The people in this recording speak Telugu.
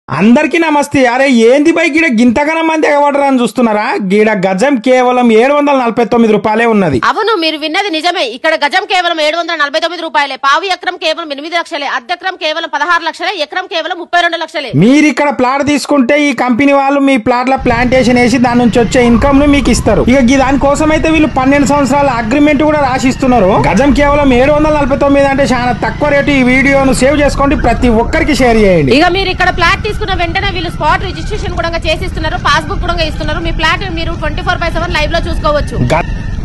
అందరికీ నమస్తే అరే ఏంది బై గీడ గింతగనం మంది ఎగబడరా అని చూస్తున్నారా గీడ గజం కేవలం ఏడు వందల నలభై తొమ్మిది రూపాయలే ఉన్నది అవును మీరు విన్నది నిజమే ఇక్కడ గజం కేవలం ఏడు వందల నలభై తొమ్మిది రూపాయలే పావు ఎకరం కేవలం ఎనిమిది లక్షలే అర్ధెకరం కేవలం పదహారు లక్షలే ఎకరం కేవలం ముప్పై రెండు లక్షలే మీరు ఇక్కడ ప్లాట్ తీసుకుంటే ఈ కంపెనీ వాళ్ళు మీ ప్లాట్ లో ప్లాంటేషన్ వేసి దాని నుంచి వచ్చే ఇన్కమ్ ను మీకు ఇస్తారు ఇక ఈ దానికోసం అయితే వీళ్ళు పన్నెండు సంవత్సరాల అగ్రిమెంట్ కూడా రాసిస్తున్నారు గజం కేవలం ఏడు వందల నలభై తొమ్మిది అంటే చాలా తక్కువ రేటు ఈ వీడియోను సేవ్ చేసుకోండి ప్రతి ఒక్కరికి షేర్ చేయండి ఇక మీరు ఇక్కడ ప్లాట్ తీసుకున్న వెంటనే వీళ్ళు స్పాట్ రిజిస్ట్రేషన్ కూడా చేసిస్తున్నారు పాస్బుక్ కూడా ఇస్తున్నారు మీ ప్లాట్ మీరు twenty four by seven live లో చూసుకోవచ్చు గ-